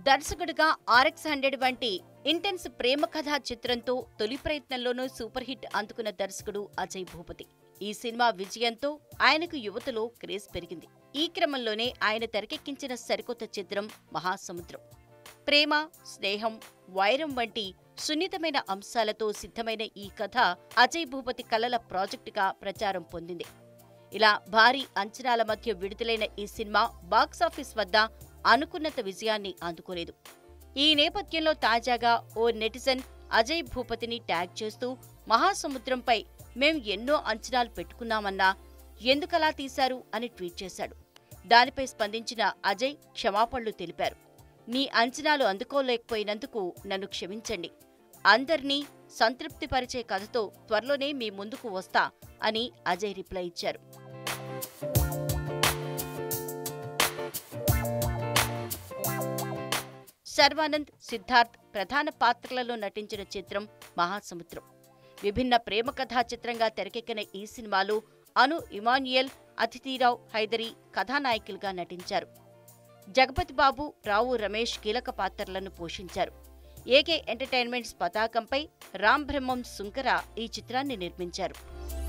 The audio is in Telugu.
దర్శకుడిగా ఆర్ఎక్స్ హండ్రెడ్ వంటి ఇంటెన్స్ ప్రేమ కథా చిత్రంతో తొలి ప్రయత్నంలోనూ సూపర్ హిట్ అందుకున్న దర్శకుడు అజయ్ భూపతి ఈ సినిమా విజయంతో ఆయనకు యువతలో క్రేజ్ పెరిగింది ఈ క్రమంలోనే ఆయన తెరకెక్కించిన సరికొత్త చిత్రం మహాసముద్రం ప్రేమ స్నేహం వైరం వంటి సున్నితమైన అంశాలతో సిద్ధమైన ఈ కథ అజయ్ భూపతి కలల ప్రాజెక్టుగా ప్రచారం పొందింది ఇలా భారీ అంచనాల మధ్య విడుదలైన ఈ సినిమా బాక్సాఫీస్ వద్ద అనుకున్నంత విజయాన్ని అందుకోలేదు ఈ నేపథ్యంలో తాజాగా ఓ నెటిజన్ అజయ్ భూపతిని ట్యాగ్ చేస్తూ మహాసముద్రంపై మేం ఎన్నో అంచనాలు పెట్టుకున్నామన్నా ఎందుకలా తీశారు అని ట్వీట్ చేశాడు దానిపై స్పందించిన అజయ్ క్షమాపణలు తెలిపారు మీ అంచనాలు అందుకోలేకపోయినందుకు నన్ను క్షమించండి అందర్నీ సంతృప్తిపరిచే కథతో త్వరలోనే మీ ముందుకు వస్తా అని అజయ్ రిప్లై ఇచ్చారు శర్వానంద్ సిద్ధార్థ్ ప్రధాన పాత్రలలో నటించిన చిత్రం మహాసముద్రం విభిన్న ప్రేమ కథా చిత్రంగా తెరకెక్కిన ఈ సినిమాలో అను ఇమాన్యుయల్ అతిథిరావు హైదరి కథానాయకులుగా నటించారు జగపతి బాబు రావు రమేష్ కీలక పాత్రలను పోషించారు ఏకే ఎంటర్టైన్మెంట్స్ పతాకంపై రామ్ బ్రహ్మం సుంకర ఈ చిత్రాన్ని నిర్మించారు